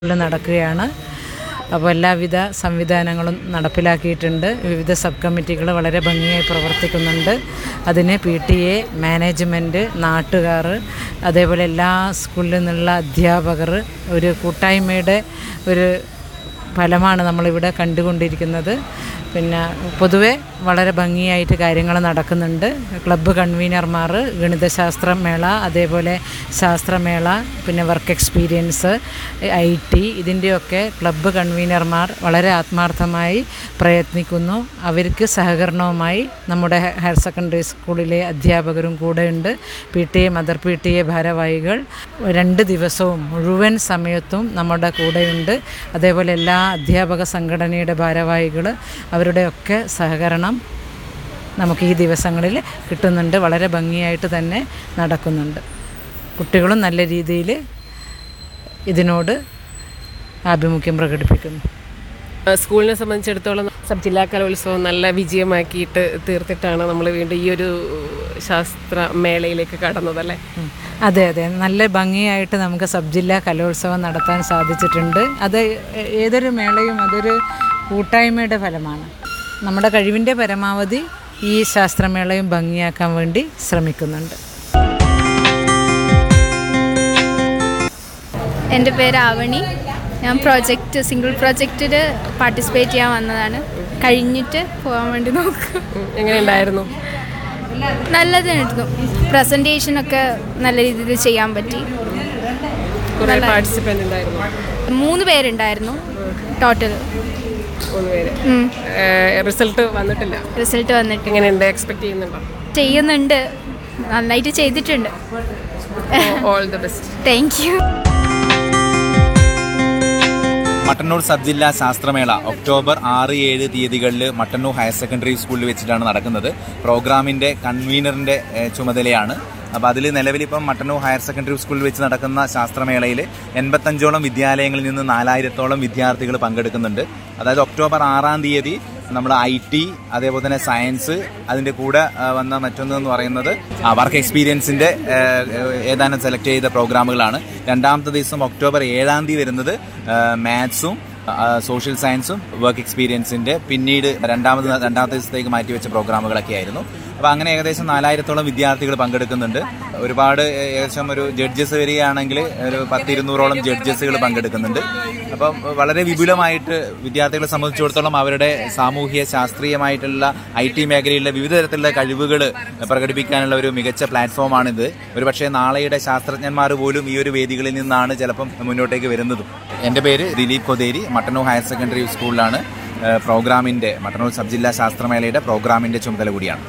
ിൽ നടക്കുകയാണ് അപ്പോൾ എല്ലാവിധ സംവിധാനങ്ങളും നടപ്പിലാക്കിയിട്ടുണ്ട് വിവിധ സബ് കമ്മിറ്റികൾ വളരെ ഭംഗിയായി പ്രവർത്തിക്കുന്നുണ്ട് അതിന് പി ടി എ മാനേജ്മെൻറ്റ് നാട്ടുകാർ അതേപോലെ എല്ലാ സ്കൂളിൽ നിന്നുള്ള അധ്യാപകർ ഒരു കൂട്ടായ്മയുടെ ഒരു ഫലമാണ് നമ്മളിവിടെ കണ്ടുകൊണ്ടിരിക്കുന്നത് പിന്നെ പൊതുവെ വളരെ ഭംഗിയായിട്ട് കാര്യങ്ങൾ നടക്കുന്നുണ്ട് ക്ലബ്ബ് കൺവീനർമാർ ഗണിതശാസ്ത്ര മേള അതേപോലെ ശാസ്ത്രമേള പിന്നെ വർക്ക് എക്സ്പീരിയൻസ് ഐ ടി ഇതിൻ്റെയൊക്കെ ക്ലബ്ബ് കൺവീനർമാർ വളരെ ആത്മാർത്ഥമായി പ്രയത്നിക്കുന്നു അവർക്ക് സഹകരണവുമായി നമ്മുടെ ഹയർ സെക്കൻഡറി സ്കൂളിലെ അധ്യാപകരും കൂടെയുണ്ട് P T A mother P T A ഭാരവാഹികൾ രണ്ട് ദിവസവും മുഴുവൻ സമയത്തും നമ്മുടെ കൂടെയുണ്ട് അതേപോലെ എല്ലാ അധ്യാപക സംഘടനയുടെ ഭാരവാഹികൾ അവരുടെയൊക്കെ സഹകരണം നമുക്ക് ഈ ദിവസങ്ങളിൽ കിട്ടുന്നുണ്ട് വളരെ ഭംഗിയായിട്ട് തന്നെ നടക്കുന്നുണ്ട് കുട്ടികളും നല്ല രീതിയിൽ ഇതിനോട് ആഭിമുഖ്യം പ്രകടിപ്പിക്കുന്നു ആ, സ്കൂളിനെ സംബന്ധിച്ചിടത്തോളം സബ് ജില്ലാ കലോത്സവം നല്ല വിജയമാക്കിയിട്ട് തീർത്തിട്ടാണ് നമ്മൾ വീണ്ടും ഈ ഒരു ശാസ്ത്ര മേളയിലേക്ക് കടന്നതല്ലേ ഉം. അതെ അതെ നല്ല ഭംഗിയായിട്ട് നമുക്ക് സബ് ജില്ലാ കലോത്സവം നടത്താൻ സാധിച്ചിട്ടുണ്ട് അത് ഏ- ഏതൊരു മേളയും അതൊരു കൂട്ടായ്മയുടെ ഫലമാണ് നമ്മുടെ കഴിവിൻ്റെ പരമാവധി ഈ ശാസ്ത്രമേളയും ഭംഗിയാക്കാൻ വേണ്ടി ശ്രമിക്കുന്നുണ്ട് എൻ്റെ പേര് ആവണി ഞാൻ പ്രോജക്റ്റ് സിംഗിൾ പ്രോജക്റ്റിൽ പാർട്ടിസിപ്പേറ്റ് ചെയ്യാൻ വന്നതാണ് കഴിഞ്ഞിട്ട് പോകാൻ വേണ്ടി നോക്കും ഉം, എങ്ങനെയുണ്ടായിരുന്നു നല്ലതായിരുന്നു പ്രസൻറ്റേഷനൊക്കെ നല്ല രീതിയിൽ ചെയ്യാൻ പറ്റി കുറേ പാർട്ടിസിപ്പൻ്റ് ഉണ്ടായിരുന്നു മൂന്ന് പേരുണ്ടായിരുന്നു ടോട്ടൽ മൂന്ന് പേര് റിസൾട്ട് വന്നിട്ടില്ല റിസൾട്ട് വന്നിട്ട് എങ്ങനെയുണ്ട് എക്സ്പെക്ട് ചെയ്യുന്നുണ്ടോ ചെയ്യുന്നുണ്ട് നന്നായിട്ട് ചെയ്തിട്ടുണ്ട് all the best thank you Mattannur sub ജില്ലാ ശാസ്ത്രമേള ഒക്ടോബർ ആറ് ഏഴ് തീയതികളിൽ മട്ടന്നൂർ ഹയർ സെക്കൻഡറി സ്കൂളിൽ വെച്ചിട്ടാണ് നടക്കുന്നത് പ്രോഗ്രാമിന്റെ കൺവീനറിന്റെ ഏഹ്, ചുമതലയാണ് അപ്പോൾ അതിൽ നിലവിലിപ്പം മട്ടന്നൂർ ഹയർ സെക്കൻഡറി സ്കൂളിൽ വെച്ച് നടക്കുന്ന ശാസ്ത്രമേളയിൽ എൺപത്തഞ്ചോളം വിദ്യാലയങ്ങളിൽ നിന്ന് നാലായിരത്തോളം വിദ്യാർത്ഥികൾ പങ്കെടുക്കുന്നുണ്ട് അതായത് ഒക്ടോബർ ആറാം തീയതി നമ്മൾ ഐ ടി അതേപോലെ തന്നെ സയൻസ് അതിൻ്റെ കൂടെ ആ, വന്ന മറ്റൊന്ന് എന്ന് പറയുന്നത് വർക്ക് എക്സ്പീരിയൻസിൻ്റെ ഏതാനും സെലക്ട് ചെയ്ത പ്രോഗ്രാമുകളാണ് രണ്ടാമത്തെ ദിവസം ഒക്ടോബർ ഏഴാം തീയതി വരുന്നത് മാത്സും സോഷ്യൽ സയൻസും വർക്ക് എക്സ്പീരിയൻസിൻ്റെ പിന്നീട് രണ്ടാമത് രണ്ടാമത്തെ ദിവസത്തേക്ക് മാറ്റിവെച്ച പ്രോഗ്രാമുകളൊക്കെ ആയിരുന്നു അപ്പോൾ അങ്ങനെ ഏകദേശം നാലായിരത്തോളം വിദ്യാർത്ഥികൾ പങ്കെടുക്കുന്നുണ്ട് ഒരുപാട് ഏകദേശം ഒരു ജഡ്ജസ് വരികയാണെങ്കിൽ ഒരു പത്തിരുന്നൂറോളം ജഡ്ജസുകൾ പങ്കെടുക്കുന്നുണ്ട് അപ്പം വളരെ വിപുലമായിട്ട് വിദ്യാർത്ഥികളെ സംബന്ധിച്ചിടത്തോളം അവരുടെ സാമൂഹ്യ ശാസ്ത്രീയമായിട്ടുള്ള ഐ ടി മേഖലയിലെ വിവിധ തരത്തിലുള്ള കഴിവുകൾ പ്രകടിപ്പിക്കാനുള്ള ഒരു മികച്ച പ്ലാറ്റ്ഫോമാണിത് ഒരുപക്ഷെ നാളെയുടെ ശാസ്ത്രജ്ഞന്മാർ പോലും ഈ ഒരു വേദികളിൽ നിന്നാണ് ചിലപ്പം മുന്നോട്ടേക്ക് വരുന്നതും എൻ്റെ പേര് ദിലീപ് കൊതേരി മട്ടന്നൂർ ഹയർ സെക്കൻഡറി സ്കൂളിലാണ് ഏഹ്, പ്രോഗ്രാമിൻ്റെ മട്ടന്നൂർ സബ് ജില്ലാ ശാസ്ത്രമേളയുടെ പ്രോഗ്രാമിൻ്റെ ചുമതല കൂടിയാണ്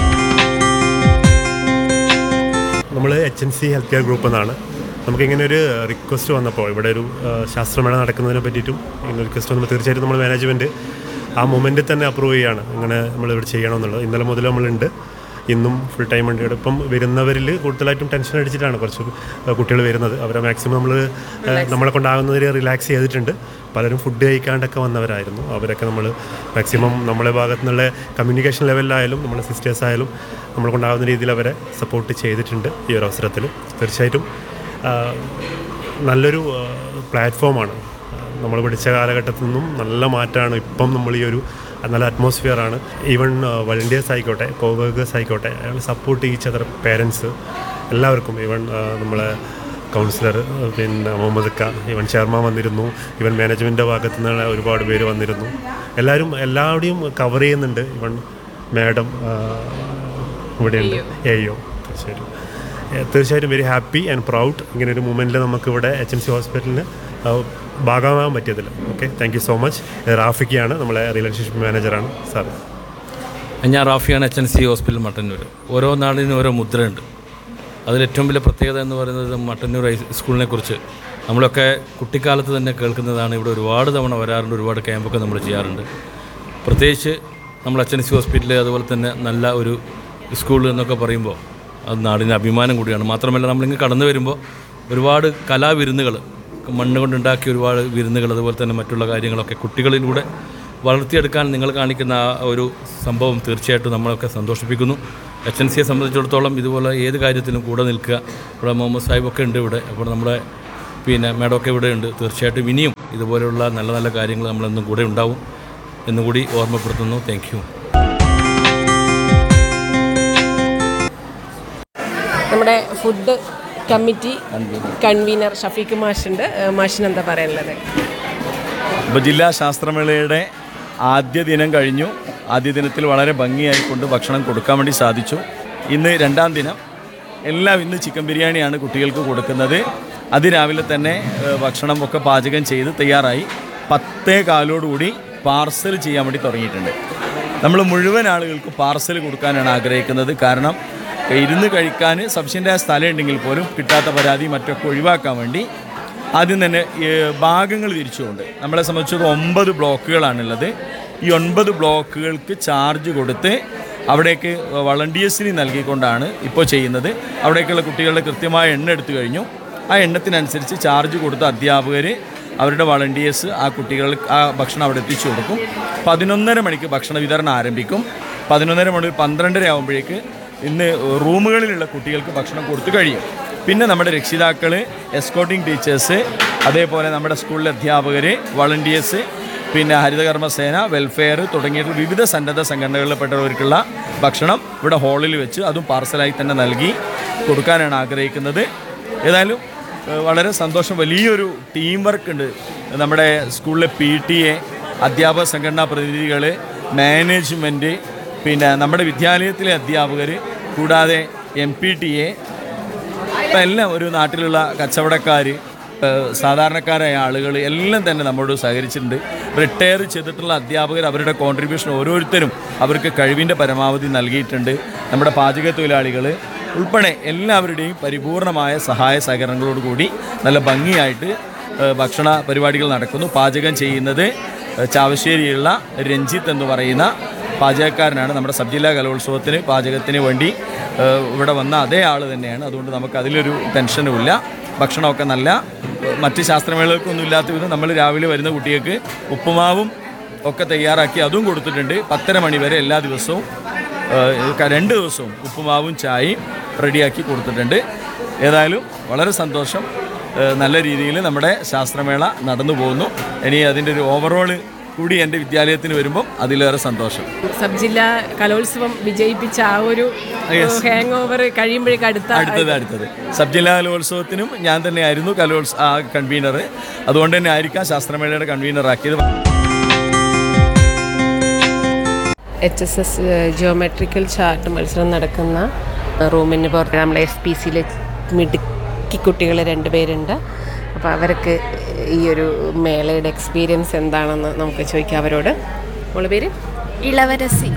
നമ്മൾ H N C health care group എന്നാണ് നമുക്കിങ്ങനെ ഒരു റിക്വസ്റ്റ് വന്നപ്പോൾ ഇവിടെ ഒരു ആ, ശാസ്ത്രമേള നടക്കുന്നതിനെ പറ്റിയിട്ടും ഇങ്ങനെ റിക്വസ്റ്റ് വന്നപ്പോൾ തീർച്ചയായിട്ടും നമ്മൾ മാനേജ്മെൻറ്റ് ആ മൊമെൻറ്റിൽ തന്നെ അപ്രൂവ് ചെയ്യാണ് അങ്ങനെ നമ്മൾ ഇവിടെ ചെയ്യണമെന്നുള്ളത് ഇന്നലെ മുതൽ നമ്മളുണ്ട് ഇന്നും ഫുൾ ടൈം ഉണ്ട് ഇവിടെ ഇപ്പം വരുന്നവരിൽ കൂടുതലായിട്ടും ടെൻഷൻ അടിച്ചിട്ടാണ് കുറച്ച് കുട്ടികൾ വരുന്നത് അവരെ മാക്സിമം നമ്മൾ നമ്മളെ കൊണ്ടാകുന്നവരെ റിലാക്സ് ചെയ്തിട്ടുണ്ട് പലരും ഫുഡ് കഴിക്കാണ്ടൊക്കെ വന്നവരായിരുന്നു അവരൊക്കെ നമ്മൾ മാക്സിമം നമ്മളെ ഭാഗത്തു നിന്നുള്ള കമ്മ്യൂണിക്കേഷൻ ലെവലിലായാലും നമ്മളെ സിസ്റ്റേഴ്സ് ആയാലും നമ്മളെ കൊണ്ടാകുന്ന രീതിയിൽ അവരെ സപ്പോർട്ട് ചെയ്തിട്ടുണ്ട് ഈ ഒരു അവസരത്തിൽ തീർച്ചയായിട്ടും ആ, നല്ലൊരു പ്ലാറ്റ്ഫോമാണ് നമ്മൾ പഠിച്ച കാലഘട്ടത്തിൽ നിന്നും നല്ല മാറ്റമാണ് ഇപ്പം നമ്മൾ ഈ ഒരു നല്ല അറ്റ്മോസ്ഫിയറാണ് ഈവൺ വളണ്ടിയേഴ്സ് ആയിക്കോട്ടെ കോവർക്കേഴ്സ് ആയിക്കോട്ടെ അയാൾ സപ്പോർട്ട് ഈച്ച് അതർ പേരൻസ് എല്ലാവർക്കും ഈവൺ നമ്മളെ കൗൺസിലർ പിന്നെ മുഹമ്മദ് ഖ ഇവൻ ചെയർമാൻ വന്നിരുന്നു ഇവൻ മാനേജ്മെൻറ്റിൻ്റെ ഭാഗത്തു നിന്ന് ഒരുപാട് പേര് വന്നിരുന്നു എല്ലാവരും എല്ലാവരുടെയും കവർ ചെയ്യുന്നുണ്ട് ഇവൻ മാഡം ഇവിടെയുണ്ട് എയോ തീർച്ചയായിട്ടും ഏഹ് തീർച്ചയായിട്ടും വെരി ഹാപ്പി ആൻഡ് പ്രൗഡ് ഇങ്ങനെ ഒരു മൂമെൻറ്റിൽ നമുക്കിവിടെ എച്ച് എൻ സി ഹോസ്പിറ്റലിന് ഭാഗമാകാൻ പറ്റിയതിൽ okay thank you so much റാഫിക്കാണ് നമ്മളെ റിലേഷൻഷിപ്പ് മാനേജറാണ് സാർ ഞാൻ റാഫിയാണ് H N C hospital Mattannur ഓരോ നാടിനും ഓരോ മുദ്രയുണ്ട് അതിൽ ഏറ്റവും വലിയ പ്രത്യേകത എന്ന് പറയുന്നത് മട്ടന്നൂർ ഹൈ സ്കൂളിനെ കുറിച്ച് നമ്മളൊക്കെ കുട്ടിക്കാലത്ത് തന്നെ കേൾക്കുന്നതാണ് ഇവിടെ ഒരുപാട് തവണ വരാറുണ്ട് ഒരുപാട് ക്യാമ്പൊക്കെ നമ്മൾ ചെയ്യാറുണ്ട് പ്രത്യേകിച്ച് നമ്മൾ എച്ച് എൻ സി ഹോസ്പിറ്റൽ അതുപോലെ തന്നെ നല്ല ഒരു സ്കൂൾ എന്നൊക്കെ പറയുമ്പോൾ അത് നാടിന് അഭിമാനം കൂടിയാണ് മാത്രമല്ല നമ്മളിങ്ങ് കടന്നു വരുമ്പോൾ ഒരുപാട് കലാവിരുന്നുകൾ മണ്ണ് കൊണ്ടുണ്ടാക്കിയ ഒരുപാട് വിരുന്നുകൾ അതുപോലെ തന്നെ മറ്റുള്ള കാര്യങ്ങളൊക്കെ കുട്ടികളിലൂടെ വളർത്തിയെടുക്കാൻ നിങ്ങൾ കാണിക്കുന്ന ആ ഒരു സംഭവം തീർച്ചയായിട്ടും നമ്മളൊക്കെ സന്തോഷിപ്പിക്കുന്നു എച്ച് എൻ സിയെ സംബന്ധിച്ചിടത്തോളം ഇതുപോലെ ഏത് കാര്യത്തിലും കൂടെ നിൽക്കുക ഇവിടെ മുഹമ്മദ് സാഹിബൊക്കെ ഉണ്ട് ഇവിടെ അപ്പോൾ നമ്മുടെ പിന്നെ മേഡമൊക്കെ ഇവിടെ ഉണ്ട് തീർച്ചയായിട്ടും ഇനിയും ഇതുപോലെയുള്ള നല്ല നല്ല കാര്യങ്ങൾ നമ്മളെന്നും കൂടെ ഉണ്ടാവും എന്നുകൂടി ഓർമ്മപ്പെടുത്തുന്നു താങ്ക് യു നമ്മുടെ ഫുഡ് കമ്മിറ്റി കൺവീനർ ഷഫീഖ് മാഷുണ്ട് ഏഹ് മാഷിന് എന്താ പറയാനുള്ളത് ഇപ്പോൾ ജില്ലാ ശാസ്ത്രമേളയുടെ ആദ്യ ദിനം കഴിഞ്ഞു ആദ്യ ദിനത്തിൽ വളരെ ഭംഗിയായിക്കൊണ്ട് ഭക്ഷണം കൊടുക്കാൻ വേണ്ടി സാധിച്ചു ഇന്ന് രണ്ടാം ദിനം എല്ലാം ഇന്ന് ചിക്കൻ ബിരിയാണിയാണ് കുട്ടികൾക്ക് കൊടുക്കുന്നത് അതിരാവിലെ തന്നെ ഏഹ്, ഭക്ഷണം ഒക്കെ പാചകം ചെയ്ത് തയ്യാറായി പത്തേ കാലോടുകൂടി പാർസൽ ചെയ്യാൻ വേണ്ടി തുടങ്ങിയിട്ടുണ്ട് നമ്മൾ മുഴുവൻ ആളുകൾക്ക് പാർസൽ കൊടുക്കാനാണ് ആഗ്രഹിക്കുന്നത് കാരണം ഇരുന്ന് കഴിക്കാൻ സഫിഷ്യൻ്റായ സ്ഥലം ഉണ്ടെങ്കിൽ പോലും കിട്ടാത്ത പരാതി മറ്റൊക്കെ ഒഴിവാക്കാൻ വേണ്ടി ആദ്യം തന്നെ ഏഹ്, ഭാഗങ്ങൾ തിരിച്ചുകൊണ്ട് നമ്മളെ സംബന്ധിച്ചത് ഒമ്പത് ബ്ലോക്കുകളാണുള്ളത് ഈ ഒൻപത് ബ്ലോക്കുകൾക്ക് ചാർജ് കൊടുത്ത് അവിടേക്ക് വളണ്ടിയേഴ്സിന് നൽകിക്കൊണ്ടാണ് ഇപ്പോൾ ചെയ്യുന്നത് അവിടേക്കുള്ള കുട്ടികളുടെ കൃത്യമായ എണ്ണ എടുത്തു കഴിഞ്ഞു ആ എണ്ണത്തിനനുസരിച്ച് ചാർജ് കൊടുത്ത അധ്യാപകർ അവരുടെ വളണ്ടിയേഴ്സ് ആ കുട്ടികൾക്ക് ആ ഭക്ഷണം അവിടെ എത്തിച്ചു കൊടുക്കും പതിനൊന്നര മണിക്ക് ഭക്ഷണ വിതരണം ആരംഭിക്കും പതിനൊന്നര മണി പന്ത്രണ്ടര ആകുമ്പോഴേക്ക് ഇന്ന് റൂമുകളിലുള്ള കുട്ടികൾക്ക് ഭക്ഷണം കൊടുത്തു കഴിയും പിന്നെ നമ്മുടെ രക്ഷിതാക്കൾ എസ്കോട്ടിംഗ് ടീച്ചേഴ്സ് അതേപോലെ നമ്മുടെ സ്കൂളിലെ അധ്യാപകർ വളണ്ടിയേഴ്സ് പിന്നെ ഹരിതകർമ്മസേന വെൽഫെയർ തുടങ്ങിയിട്ടുള്ള വിവിധ സന്നദ്ധ സംഘടനകളിൽപ്പെട്ടവർക്കുള്ള ഭക്ഷണം ഇവിടെ ഹാളിൽ വെച്ച് അതും പാർസലായി തന്നെ നൽകി കൊടുക്കാനാണ് ആഗ്രഹിക്കുന്നത് ഏതായാലും ഏഹ്, വളരെ സന്തോഷം വലിയൊരു ടീം വർക്ക് ഉണ്ട് നമ്മുടെ സ്കൂളിലെ പി ടി എ അധ്യാപക സംഘടനാ പ്രതിനിധികൾ മാനേജ്മെൻറ്റ് പിന്നെ നമ്മുടെ വിദ്യാലയത്തിലെ അധ്യാപകർ കൂടാതെ എം പി ടി എ ഇപ്പം എല്ലാം ഒരു നാട്ടിലുള്ള കച്ചവടക്കാർ സാധാരണക്കാരായ ആളുകൾ എല്ലാം തന്നെ നമ്മോട് സഹകരിച്ചിട്ടുണ്ട് റിട്ടയർ ചെയ്തിട്ടുള്ള അധ്യാപകർ അവരുടെ കോൺട്രിബ്യൂഷൻ ഓരോരുത്തരും അവർക്ക് കഴിവിൻ്റെ പരമാവധി നൽകിയിട്ടുണ്ട് നമ്മുടെ പാചക തൊഴിലാളികൾ ഉൾപ്പെടെ എല്ലാവരുടെയും പരിപൂർണമായ സഹായ സഹകരണങ്ങളോട് കൂടി നല്ല ഭംഗിയായിട്ട് ഏഹ്, ഭക്ഷണ പരിപാടികൾ നടക്കുന്നു പാചകം ചെയ്യുന്നത് ഏഹ്, ചാവശ്ശേരിയുള്ള രഞ്ജിത്ത് എന്ന് പറയുന്ന പാചകക്കാരനാണ് നമ്മുടെ സബ് ജില്ലാ കലോത്സവത്തിന് പാചകത്തിന് വേണ്ടി ഏഹ്, ഇവിടെ വന്ന അതേ ആൾ തന്നെയാണ് അതുകൊണ്ട് നമുക്ക് അതിലൊരു ടെൻഷനുമില്ല ഭക്ഷണമൊക്കെ നല്ല ഏഹ്, മറ്റ് ശാസ്ത്രമേളകൾക്കൊന്നും ഇല്ലാത്ത വിധം നമ്മൾ രാവിലെ വരുന്ന കുട്ടികൾക്ക് ഉപ്പുമാവും ഒക്കെ തയ്യാറാക്കി അതും കൊടുത്തിട്ടുണ്ട് പത്തര മണി വരെ എല്ലാ ദിവസവും ഏഹ്, ക- രണ്ട് ദിവസവും ഉപ്പുമാവും ചായയും റെഡിയാക്കി കൊടുത്തിട്ടുണ്ട് ഏതായാലും വളരെ സന്തോഷം ഏഹ്, നല്ല രീതിയിൽ നമ്മുടെ ശാസ്ത്രമേള നടന്നു പോകുന്നു ഇനി അതിൻ്റെ ഒരു ഓവറോള് കൂടി എൻ്റെ വിദ്യാലയത്തിന് വരുമ്പം അതിലേറെ സന്തോഷം സബ് ജില്ലാ കലോത്സവം വിജയിപ്പിച്ച ആ ഒരു ഹാങ് ഓവർ കഴിയുമ്പോഴേക്ക് അടുത്ത അടുത്തത് അടുത്തത് സബ് ജില്ലാ കലോത്സവത്തിനും ഞാൻ തന്നെയായിരുന്നു കലോത്സ ആ കൺവീനർ അതുകൊണ്ട് തന്നെ ആയിരിക്കാം ശാസ്ത്രമേളയുടെ കൺവീനർ ആക്കിയത് H S S geometrical chart മത്സരം നടക്കുന്ന റൂമിന് പുറത്ത് നമ്മളെ എസ് പി സിയിലെ മിടുക്കി കുട്ടികൾ രണ്ടുപേരുണ്ട് അപ്പോൾ അവർക്ക് ഈ ഒരു മേളയുടെ എക്സ്പീരിയൻസ് എന്താണെന്ന് നമുക്ക് ചോദിക്കാം അവരോട് മോളെ പേര് ഇളവരസി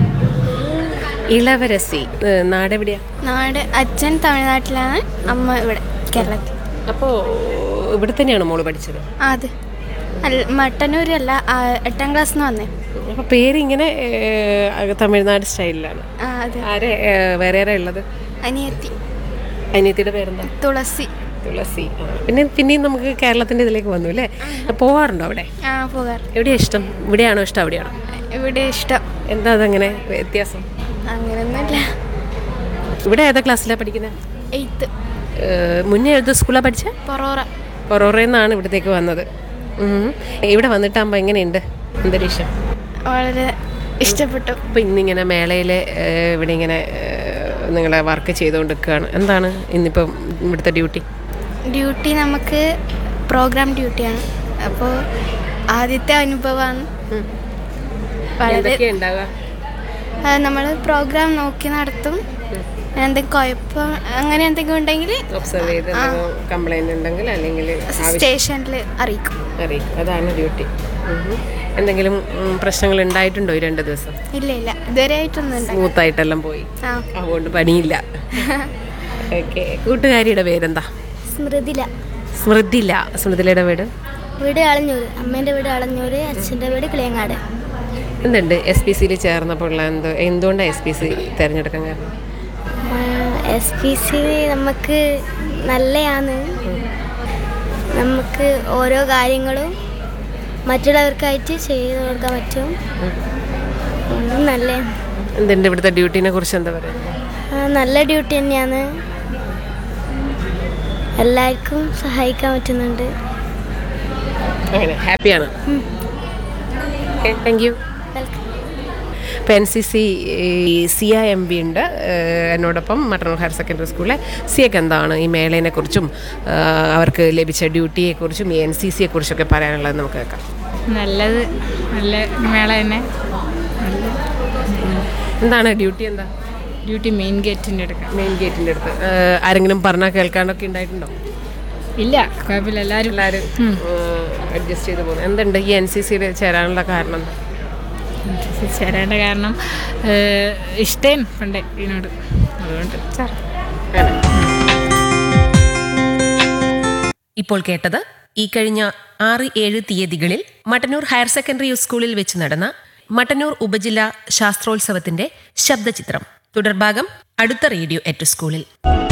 ഇളവരസി ഏഹ് നാടെവിടെയാ നാട് അച്ഛൻ തമിഴ്നാട്ടിലാണ് അമ്മ ഇവിടെ കേരളത്തിൽ അപ്പോൾ ഇവിടെ തന്നെയാണ് മോള് പഠിച്ചത് ആ അതെ അല്ല മട്ടന്നൂരല്ല ആ, എട്ടാം ക്ലാസ് നിന്ന് വന്നേ അപ്പോൾ പേരിങ്ങനെ ഏഹ്, തമിഴ്നാട് സ്റ്റൈലിലാണ് ആ അതെ ആരെ ഏഹ്, വേറെ ആരാ ഉള്ളത് അനിയത്തി അനിയത്തിയുടെ പേരെന്താ തുളസി തുളസി ആ. പിന്നെ പിന്നെയും നമുക്ക് കേരളത്തിൻ്റെ ഇതിലേക്ക് വന്നു അല്ലേ പോവാറുണ്ടോ അവിടെ ആ പോകാറ് എവിടെയാണ് ഇഷ്ടം ഇവിടെയാണോ ഇഷ്ടം അവിടെയാണോ ഇവിടെ ഇഷ്ടം എന്താ അതങ്ങനെ വ്യത്യാസം അങ്ങനെയൊന്നുമില്ല ഇവിടെ ഏതാ ക്ലാസ്സിലാണ് പഠിക്കുന്നത് എയ്ത്ത് മുന്നേ ഏത് സ്കൂളാണ് പഠിച്ചത് പൊറോറ പൊറോറയിൽ നിന്നാണ് ഇവിടത്തേക്ക് വന്നത് ഉം. ഇവിടെ വന്നിട്ടാകുമ്പോൾ എങ്ങനെയുണ്ട് അന്തരീക്ഷം വളരെ ഇഷ്ടപ്പെട്ടു അപ്പോൾ ഇന്നിങ്ങനെ മേളയിൽ ഇവിടെ ഇങ്ങനെ നിങ്ങളെ വർക്ക് ചെയ്തുകൊണ്ടിരിക്കുകയാണ് എന്താണ് ഇന്നിപ്പം ഇവിടുത്തെ ഡ്യൂട്ടി ഡ്യൂട്ടി നമുക്ക് പ്രോഗ്രാം ഡ്യൂട്ടിയാണ് അപ്പോൾ ആദ്യത്തെ അനുഭവമാണ് വളരെ എന്തൊക്കെയാ ഉണ്ടാവുക നമ്മൾ പ്രോഗ്രാം നോക്കി നടത്തും എന്തെങ്കിലും കുഴപ്പം അങ്ങനെ എന്തെങ്കിലും ഉണ്ടെങ്കിൽ ഒബ്സർവ് ചെയ്ത് കംപ്ലൈൻറ്റ് ഉണ്ടെങ്കിൽ അല്ലെങ്കിൽ സ്റ്റേഷനിൽ അറിയിക്കും അറിയിക്കും അതാണ് ഡ്യൂട്ടി എന്തെങ്കിലും ഉം, പ്രശ്നങ്ങൾ ഉണ്ടായിട്ടുണ്ടോ ഈ രണ്ട് ദിവസം ഇല്ല ഇല്ല ഇതുവരെ ആയിട്ടൊന്നും ഉണ്ടായി സ്മൂത്തായിട്ടെല്ലാം പോയി ആ അതുകൊണ്ട് പണിയില്ല ഓക്കെ കൂട്ടുകാരിയുടെ പേരെന്താ സ്മൃതില സ്മൃതില സ്മൃതിലയുടെ വീട് വീട് അളഞ്ഞൂര് അമ്മേൻ്റെ വീട് അളഞ്ഞൂര് അച്ഛൻ്റെ വീട് കിളിയങ്ങാട് എന്തുണ്ട് എസ് പി സിയിൽ ചേർന്നപ്പോൾ ഉള്ള എന്തോ എന്തുകൊണ്ടാണ് എസ് പി സി തിരഞ്ഞെടുക്കാൻ കാരണം എസ് പി സി നമുക്ക് നല്ലതാണ് നമുക്ക് ഓരോ കാര്യങ്ങളും മറ്റുള്ളവർക്കായിട്ട് ചെയ്തു കൊടുക്കാൻ പറ്റും ഉം, നല്ല എന്തുണ്ട് ഇവിടുത്തെ ഡ്യൂട്ടീനെ കുറിച്ച് എന്താ പറയുക ആ, നല്ല ഡ്യൂട്ടി തന്നെയാണ് എല്ലാവർക്കും സഹായിക്കാൻ പറ്റുന്നുണ്ട് അങ്ങനെ ഹാപ്പിയാണ് ഓക്കെ താങ്ക് യു ഇപ്പോൾ N C C Siya M B ഉണ്ട് ഏഹ് എന്നോടൊപ്പം മട്ടന്നൂർ ഹയർ സെക്കൻഡറി സ്കൂളിലെ സിയക്ക് എന്താണ് ഈ മേളേനെ കുറിച്ചും അവർക്ക് ലഭിച്ച ഡ്യൂട്ടിയെക്കുറിച്ചും ഈ എൻ സി സിയെ കുറിച്ചൊക്കെ പറയാനുള്ളത് നമുക്ക് കേൾക്കാം നല്ലത് നല്ല മേള തന്നെ എന്താണ് ഡ്യൂട്ടി എന്താ ഡ്യൂട്ടി മെയിൻ ഗേറ്റിൻ്റെ എടുക്കാം മെയിൻ ഗേറ്റിൻ്റെ അടുത്ത് ഏഹ് ആരെങ്കിലും പറഞ്ഞാൽ കേൾക്കാണ്ടൊക്കെ ഉണ്ടായിട്ടുണ്ടോ ഇല്ല കുഴപ്പമില്ല എല്ലാവരും എല്ലാവരും അഡ്ജസ്റ്റ് ചെയ്ത് പോകുന്നു എന്തുണ്ട് ഈ എൻ സി സിയിൽ ചേരാനുള്ള കാരണം എന്താ ചേരേണ്ട കാരണം ഇഷ്ടേൻ പണ്ടേ ഇതിനോട് അതുകൊണ്ട് ചേർ ഇപ്പോൾ കേട്ടത് ഈ കഴിഞ്ഞ ആറ് ഏഴ് തീയതികളിൽ മട്ടന്നൂർ ഹയർ സെക്കൻഡറി സ്കൂളിൽ വെച്ച് നടന്ന മട്ടന്നൂർ ഉപജില്ല ശാസ്ത്രോത്സവത്തിന്റെ ശബ്ദചിത്രം തുടർഭാഗം അടുത്ത റേഡിയോ എറ്റ് സ്കൂളിൽ